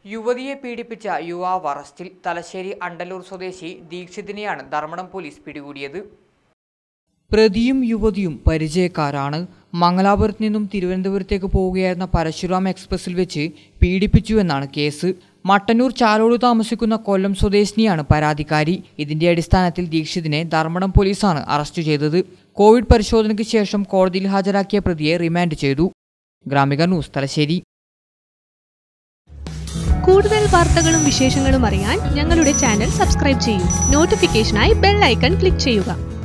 യുവതിയെ പീഡിപ്പിച്ച യുവാവ് അറസ്റ്റിൽ തലശ്ശേരി അണ്ടലൂർ സ്വദേശി ദീക്ഷിതിനെയാണ് ധർമ്മടം പോലീസ് പിടികൂടിയത് പ്രതിയും യുവതിയും പരിചയക്കാരാണ് മംഗലാപുരത്ത് നിന്നും തിരുവനന്തപുരത്തേക്ക് പോവുകയായിരുന്ന പരശുറാം എക്സ്പ്രസിൽ വെച്ച് പീഡിപ്പിച്ചുവെന്നാണ് കേസ് മട്ടന്നൂർ ചാലോട് താമസിക്കുന്ന കൊല്ലം സ്വദേശിനിയാണ് പരാതിക്കാരി ഇതിന്റെ അടിസ്ഥാനത്തിൽ ദീക്ഷിതിനെ ധർമ്മടം പോലീസാണ് അറസ്റ്റ് ചെയ്തത് കോവിഡ് പരിശോധനയ്ക്ക് ശേഷം കോടതിയിൽ ഹാജരാക്കിയ പ്രതിയെ റിമാൻഡ് ചെയ്തു ഗ്രാമിക ന്യൂസ് തലശ്ശേരി കൂടുതൽ വാർത്തകളും വിശേഷങ്ങളും അറിയാൻ ഞങ്ങളുടെ ചാനൽ സബ്സ്ക്രൈബ് ചെയ്യൂ നോട്ടിഫിക്കേഷനായി ബെൽ ഐക്കൺ ക്ലിക്ക് ചെയ്യുക